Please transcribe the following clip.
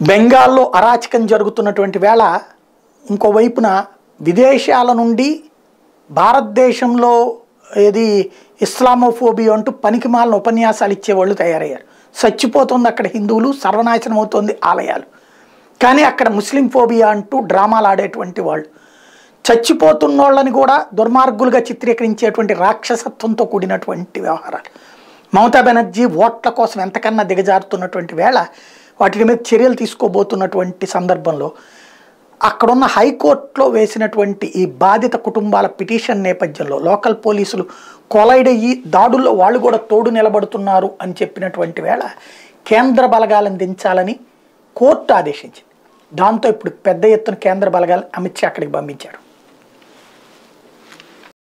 బెంగాల్లో అరాచకం జరుగుతున్నటువంటి వేళ ఇంకోవైపున విదేశాల నుండి భారతదేశంలో ఏది ఇస్లామోఫోబియా అంటూ పనికిమాలిన ఉపన్యాసాలు ఇచ్చేవాళ్ళు తయారయ్యారు చచ్చిపోతుంది అక్కడ హిందువులు సర్వనాశనం అవుతోంది ఆలయాలు కానీ అక్కడ ముస్లిం ఫోబియా అంటూ డ్రామాలు ఆడేటువంటి వాళ్ళు చచ్చిపోతున్నోళ్ళని కూడా దుర్మార్గులుగా చిత్రీకరించేటువంటి రాక్షసత్వంతో కూడినటువంటి వ్యవహారాలు మమతా బెనర్జీ ఓట్ల కోసం ఎంతకన్నా దిగజారుతున్నటువంటి వేళ వాటి మీద చర్యలు తీసుకోబోతున్నటువంటి సందర్భంలో అక్కడున్న హైకోర్టులో వేసినటువంటి ఈ బాధిత కుటుంబాల పిటిషన్ నేపథ్యంలో లోకల్ పోలీసులు కొలైడ్ అయ్యి దాడుల్లో వాళ్ళు కూడా తోడు నిలబడుతున్నారు అని చెప్పినటువంటి వేళ కేంద్ర బలగాలను దించాలని కోర్టు ఆదేశించింది దాంతో ఇప్పుడు పెద్ద ఎత్తున కేంద్ర బలగాలు అమిత్ షా అక్కడికి పంపించారు